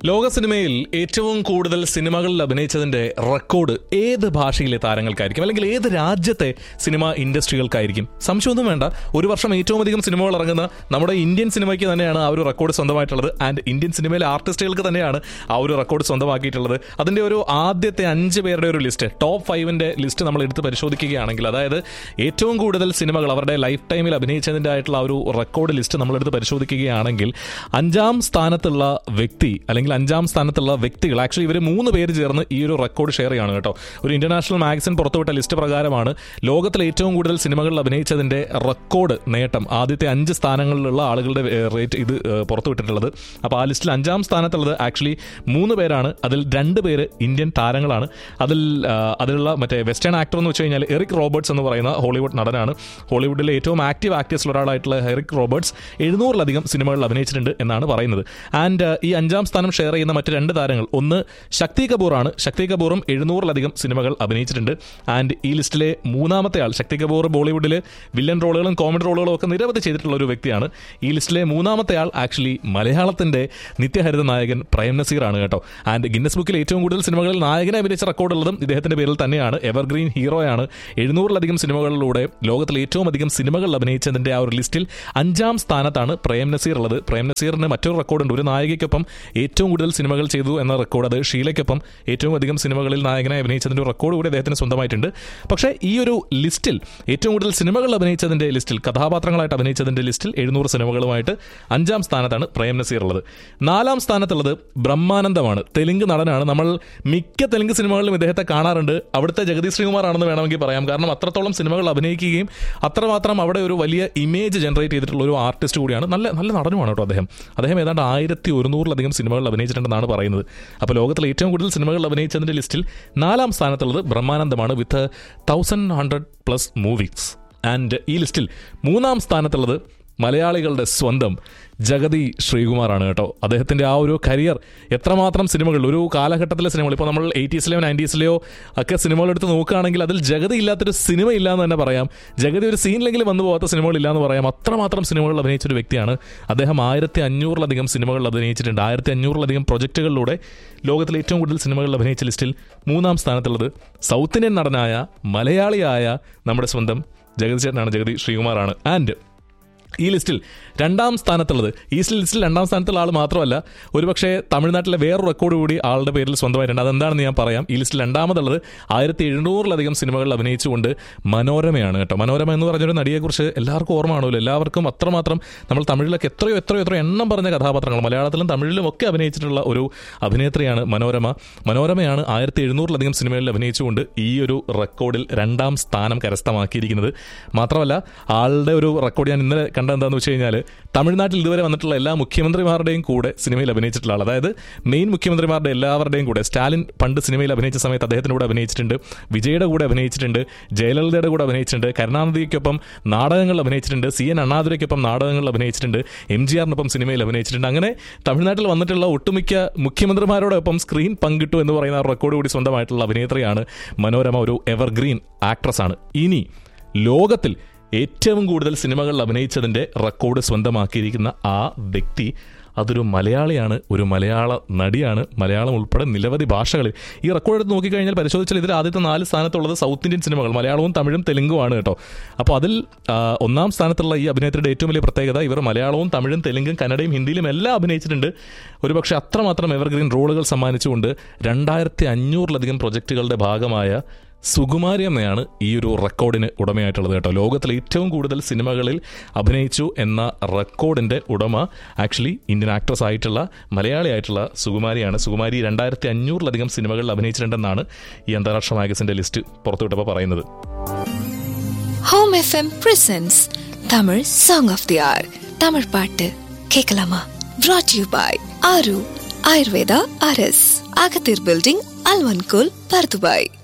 ലോക സിനിമയിൽ ഏറ്റവും കൂടുതൽ സിനിമകളിൽ അഭിനയിച്ചതിന്റെ റെക്കോർഡ് ഏത് ഭാഷയിലെ താരങ്ങൾക്കായിരിക്കും അല്ലെങ്കിൽ ഏത് രാജ്യത്തെ സിനിമ ഇൻഡസ്ട്രികൾക്കായിരിക്കും സംശയമൊന്നും വേണ്ട ഒരു വർഷം ഏറ്റവും അധികം സിനിമകൾ ഇറങ്ങുന്ന നമ്മുടെ ഇന്ത്യൻ സിനിമയ്ക്ക് തന്നെയാണ് ആ ഒരു റെക്കോർഡ് സ്വന്തമായിട്ടുള്ളത് ആൻഡ് ഇന്ത്യൻ സിനിമയിലെ ആർട്ടിസ്റ്റുകൾക്ക് തന്നെയാണ് ആ ഒരു റെക്കോർഡ് സ്വന്തമാക്കിയിട്ടുള്ളത് അതിന്റെ ഒരു ആദ്യത്തെ അഞ്ച് പേരുടെ ഒരു ലിസ്റ്റ് ടോപ്പ് ഫൈവിന്റെ ലിസ്റ്റ് നമ്മൾ എടുത്ത് പരിശോധിക്കുകയാണെങ്കിൽ അതായത് ഏറ്റവും കൂടുതൽ സിനിമകൾ അവരുടെ ലൈഫ് ടൈമിൽ അഭിനയിച്ചതിൻ്റെ ആയിട്ടുള്ള ആ ഒരു റെക്കോർഡ് ലിസ്റ്റ് നമ്മൾ എടുത്ത് പരിശോധിക്കുകയാണെങ്കിൽ അഞ്ചാം സ്ഥാനത്തുള്ള വ്യക്തി അല്ലെങ്കിൽ അഞ്ചാം സ്ഥാനത്തുള്ള വ്യക്തികൾ ആക്ച്വലി ഇവർ മൂന്ന് പേര് ചേർന്ന് ഈ ഒരു റെക്കോർഡ് ഷെയർ ചെയ്യാണ് കേട്ടോ ഒരു ഇന്റർനാഷണൽ മാഗസിൻ പുറത്തുവിട്ട ലിസ്റ്റ് പ്രകാരമാണ് ലോകത്തിലെ ഏറ്റവും കൂടുതൽ സിനിമകളിൽ അഭിനയിച്ചതിന്റെ റെക്കോർഡ് നേട്ടം ആദ്യത്തെ അഞ്ച് സ്ഥാനങ്ങളിലുള്ള ആളുകളുടെ റേറ്റ് ഇത് ഏഹ്, പുറത്തുവിട്ടിട്ടുള്ളത് അപ്പോൾ ആ ലിസ്റ്റിൽ അഞ്ചാം സ്ഥാനത്തുള്ളത് ആക്ച്വലി മൂന്ന് പേരാണ് അതിൽ രണ്ട് പേര് ഇന്ത്യൻ താരങ്ങളാണ് അതിൽ ആ, അതിലുള്ള മറ്റേ വെസ്റ്റേൺ ആക്ടർ എന്ന് വെച്ച് കഴിഞ്ഞാൽ എറിക് റോബർട്സ് എന്ന് പറയുന്ന ഹോളിവുഡ് നടനാണ് ഹോളിവുഡിലെ ഏറ്റവും ആക്റ്റീവ് ആക്ടേഴ്സിൽ ഒരാളായിട്ടുള്ള എറിക് റോബർട്സ് എഴുന്നൂറിലധികം സിനിമകളിൽ അഭിനയിച്ചിട്ടുണ്ട് എന്നാണ് പറയുന്നത് ആൻഡ് ഈ അഞ്ചാം സ്ഥാനം ഷെയർ ചെയ്യുന്ന മറ്റ് രണ്ട് താരങ്ങൾ ഒന്ന് ശക്തി കപൂറാണ് ശക്തി കപൂറും എഴുന്നൂറിലധികം സിനിമകൾ അഭിനയിച്ചിട്ടുണ്ട് ആൻഡ് ഈ ലിസ്റ്റിലെ മൂന്നാമത്തെ ആൾ ശക്തി കപൂർ ബോളിവുഡിൽ വില്ലൻ റോളുകളും കോമഡി റോളുകളും ഒക്കെ നിരവധി ചെയ്തിട്ടുള്ള ഒരു വ്യക്തിയാണ് ഈ ലിസ്റ്റിലെ മൂന്നാമത്തെ ആൾ ആക്ച്വലി മലയാളത്തിന്റെ നിത്യഹരിത നായകൻ പ്രേം നസീർ ആണ് കേട്ടോ ആൻഡ് ഗിന്നസ് ബുക്കിൽ ഏറ്റവും കൂടുതൽ സിനിമകളിൽ നായകനെ അഭിനയിച്ച റെക്കോർഡുള്ളതും ഇദ്ദേഹത്തിന്റെ പേരിൽ തന്നെയാണ് എവർഗ്രീൻ ഹീറോയാണ് എഴുന്നൂറിലധികം സിനിമകളിലൂടെ ലോകത്തിൽ ഏറ്റവും അധികം സിനിമകളിൽ അഭിനയിച്ചതിന്റെ ആ ഒരു ലിസ്റ്റിൽ അഞ്ചാം സ്ഥാനത്താണ് പ്രേം നസീർ ഉള്ളത് പ്രേം നസീറിന് മറ്റൊരു റെക്കോർഡുണ്ട് ഒരു നായികയ്ക്കൊപ്പം ഏറ്റവും കൂടുതൽ സിനിമകൾ ചെയ്തു എന്ന റെക്കോർഡ് അത് ഷീലയ്ക്കൊപ്പം ഏറ്റവും അധികം സിനിമകളിൽ നായകനായി അഭിനയിച്ചതിന്റെ ഒരു റെക്കോർഡ് കൂടി അദ്ദേഹത്തിന് സ്വന്തമായിട്ടുണ്ട് പക്ഷേ ഈ ഒരു ലിസ്റ്റിൽ ഏറ്റവും കൂടുതൽ സിനിമകളിൽ അഭിനയിച്ചതിന്റെ ലിസ്റ്റിൽ കഥാപാത്രങ്ങളായിട്ട് അഭിനയിച്ചതിന്റെ ലിസ്റ്റിൽ എഴുന്നൂറ് സിനിമകളുമായിട്ട് അഞ്ചാം സ്ഥാനത്താണ് പ്രേം നസീർ ഉള്ളത് നാലാം സ്ഥാനത്തുള്ളത് ബ്രഹ്മാനന്ദമാണ് തെലുങ്ക് നടനാണ് നമ്മൾ മിക്ക തെലുങ്ക് സിനിമകളിലും ഇദ്ദേഹത്തെ കാണാറുണ്ട് അവിടുത്തെ ജഗദീഷ് ശ്രീകുമാർ ആണെന്ന് വേണമെങ്കിൽ പറയാം കാരണം അത്രത്തോളം സിനിമകൾ അഭിനയിക്കുകയും അത്രമാത്രം അവിടെ ഒരു വലിയ ഇമേജ് ജനറേറ്റ് ചെയ്തിട്ടുള്ള ഒരു ആർട്ടിസ്റ്റ് കൂടിയാണ് നല്ല നല്ല നടനുമാണ് കേട്ടോ അദ്ദേഹം അദ്ദേഹം ഏതാണ്ട് ആയിരത്തി ഒരുന്നൂറിലധികം സിനിമകളിൽ അഭിനയിച്ചിട്ടുണ്ടെന്നാണ് പറയുന്നത് അപ്പോൾ ലോകത്തിലെ ഏറ്റവും കൂടുതൽ സിനിമകളിൽ അഭിനയിച്ചതിന്റെ ലിസ്റ്റിൽ നാലാം സ്ഥാനത്തുള്ളത് ബ്രഹ്മാനന്ദമാണ് with thousand hundred plus movies and ഈ ലിസ്റ്റിൽ മൂന്നാം സ്ഥാനത്തുള്ളത് മലയാളികളുടെ സ്വന്തം ജഗതി ശ്രീകുമാറാണ് കേട്ടോ അദ്ദേഹത്തിൻ്റെ ആ ഒരു കരിയർ എത്രമാത്രം സിനിമകൾ ഒരു കാലഘട്ടത്തിലെ സിനിമകൾ ഇപ്പോൾ നമ്മൾ എയ്റ്റീസിലെയോ നയൻറ്റീസിലെയോ ഒക്കെ സിനിമകൾ എടുത്ത് നോക്കുകയാണെങ്കിൽ അതിൽ ജഗതി ഇല്ലാത്തൊരു സിനിമ ഇല്ല എന്ന് തന്നെ പറയാം ജഗതി ഒരു സീനിലെങ്കിലും വന്നു പോകാത്ത സിനിമകൾ ഇല്ല എന്ന് പറയാം അത്രമാത്രം സിനിമകളിൽ അഭിനയിച്ച ഒരു വ്യക്തിയാണ് അദ്ദേഹം ആയിരത്തി അഞ്ഞൂറിലധികം സിനിമകളിൽ അഭിനയിച്ചിട്ടുണ്ട് ആയിരത്തി അഞ്ഞൂറിലധികം പ്രൊജക്റ്റുകളിലൂടെ ലോകത്തിലെ ഏറ്റവും കൂടുതൽ സിനിമകളിൽ അഭിനയിച്ച ലിസ്റ്റിൽ മൂന്നാം സ്ഥാനത്തുള്ളത് സൗത്ത് ഇന്ത്യൻ നടനായ മലയാളിയായ നമ്മുടെ സ്വന്തം ജഗതി ചേട്ടനാണ് ജഗതി ശ്രീകുമാറാണ് ആൻഡ് ഈ ലിസ്റ്റിൽ രണ്ടാം സ്ഥാനത്തുള്ളത് ഈ ലിസ്റ്റിൽ രണ്ടാം സ്ഥാനത്തുള്ള ആൾ മാത്രമല്ല ഒരുപക്ഷെ തമിഴ്നാട്ടിലെ വേറൊരു റെക്കോർഡ് കൂടി ആളുടെ പേരിൽ സ്വന്തമായിട്ടുണ്ട് അതെന്താണെന്ന് ഞാൻ പറയാം ഈ ലിസ്റ്റിൽ രണ്ടാമതുള്ളത് ആയിരത്തി എഴുന്നൂറിലധികം സിനിമകളിൽ അഭിനയിച്ചുകൊണ്ട് മനോരമയാണ് കേട്ടോ മനോരമ എന്ന് പറഞ്ഞൊരു നടിയെക്കുറിച്ച് എല്ലാവർക്കും ഓർമ്മ കാണുമല്ലോ എല്ലാവർക്കും അത്രമാത്രം നമ്മൾ തമിഴിലൊക്കെ എത്രയോ എത്രയോ എത്രയോ എണ്ണം പറഞ്ഞ കഥാപാത്രങ്ങൾ മലയാളത്തിലും തമിഴിലും ഒക്കെ അഭിനയിച്ചിട്ടുള്ള ഒരു അഭിനേത്രിയാണ് മനോരമ മനോരമയാണ് ആയിരത്തി എഴുന്നൂറിലധികം സിനിമകളിൽ അഭിനയിച്ചുകൊണ്ട് ഈ ഒരു റെക്കോർഡിൽ രണ്ടാം സ്ഥാനം കരസ്ഥമാക്കിയിരിക്കുന്നത് മാത്രമല്ല ആളുടെ ഒരു റെക്കോർഡ് ഞാൻ ഇന്നലെ കണ്ട എന്താന്ന് വെച്ച് കഴിഞ്ഞാൽ തമിഴ്നാട്ടിൽ ഇതുവരെ വന്നിട്ടുള്ള എല്ലാ മുഖ്യമന്ത്രിമാരുടെയും കൂടെ സിനിമയിൽ അഭിനയിച്ചിട്ടുള്ള ആൾ അതായത് മെയിൻ മുഖ്യമന്ത്രിമാരുടെ എല്ലാവരുടെയും കൂടെ സ്റ്റാലിൻ പണ്ട് സിനിമയിൽ അഭിനയിച്ച സമയത്ത് അദ്ദേഹത്തിൻ്റെ കൂടെ അഭിനയിച്ചിട്ടുണ്ട് വിജയുടെ കൂടെ അഭിനയിച്ചിട്ടുണ്ട് ജയലളിതയുടെ കൂടെ അഭിനയിച്ചിട്ടുണ്ട് കരുണാനിധിക്കൊപ്പം നാടകങ്ങളിൽ അഭിനയിച്ചിട്ടുണ്ട് സി എൻ അണ്ണാദുരയ്ക്കൊപ്പം നാടകങ്ങളിൽ അഭിനയിച്ചിട്ടുണ്ട് എം ജി ആറിനൊപ്പം സിനിമയിൽ അഭിനയിച്ചിട്ടുണ്ട് അങ്ങനെ തമിഴ്നാട്ടിൽ വന്നിട്ടുള്ള ഒട്ടുമിക്ക മുഖ്യമന്ത്രിമാരോടൊപ്പം സ്ക്രീൻ പങ്കിട്ടു എന്ന് പറയുന്ന ആ റെക്കോർഡ് കൂടി സ്വന്തമായിട്ടുള്ള അഭിനേത്രിയാണ് മനോരമ ഒരു എവർഗ്രീൻ ആക്ട്രസ് ആണ് ഇനി ലോകത്തിൽ ഏറ്റവും കൂടുതൽ സിനിമകളിൽ അഭിനയിച്ചതിന്റെ റെക്കോർഡ് സ്വന്തമാക്കിയിരിക്കുന്ന ആ വ്യക്തി അതൊരു മലയാളിയാണ് ഒരു മലയാള നടിയാണ് മലയാളം ഉൾപ്പെടെ നിരവധി ഭാഷകളിൽ ഈ റെക്കോർഡ് എടുത്ത് നോക്കിക്കഴിഞ്ഞാൽ പരിശോധിച്ചാൽ ഇതിൽ ആദ്യത്തെ നാല് സ്ഥാനത്തുള്ളത് സൗത്ത് ഇന്ത്യൻ സിനിമകൾ മലയാളവും തമിഴും തെലുങ്കുമാണ് കേട്ടോ അപ്പോൾ അതിൽ ആ, ഒന്നാം സ്ഥാനത്തുള്ള ഈ അഭിനേത്രിയുടെ ഏറ്റവും വലിയ പ്രത്യേകത ഇവർ മലയാളവും തമിഴും തെലുങ്കും കന്നഡയും ഹിന്ദിയിലും എല്ലാം അഭിനയിച്ചിട്ടുണ്ട് ഒരുപക്ഷെ അത്രമാത്രം എവർഗ്രീൻ റോളുകൾ സമ്മാനിച്ചുകൊണ്ട് രണ്ടായിരത്തി അഞ്ഞൂറിലധികം പ്രൊജക്റ്റുകളുടെ ഭാഗമായ സുകുമാരി അമ്മയാണ് ഈ ഒരു റെക്കോർഡിന് ഉടമയായിട്ടുള്ളത് കേട്ടോ ലോകത്തിലെ ഏറ്റവും കൂടുതൽ സിനിമകളിൽ അഭിനയിച്ചു എന്ന റെക്കോർഡിന്റെ ഉടമ ആക്ച്വലി ഇന്ത്യൻ ആക്ട്രസ് ആയിട്ടുള്ള മലയാളി ആയിട്ടുള്ള സുകുമാരിയാണ് സുകുമാരി രണ്ടായിരത്തി അഞ്ഞൂറിലധികം സിനിമകളിൽ അഭിനയിച്ചിട്ടുണ്ടെന്നാണ് ഈ അന്താരാഷ്ട്ര മാഗസിന്റെ ലിസ്റ്റ് പുറത്തുവിട്ടപ്പോൾ പറയുന്നത് home FM presents Tamil song of the hour Tamil பாட்டு கேட்கலாமா brought யூ பாய் ஆரு ஆயுர்வேதா அரஸ் அகத்தீர் பில்டிங் அல்வன்கோல் பர்துபாய்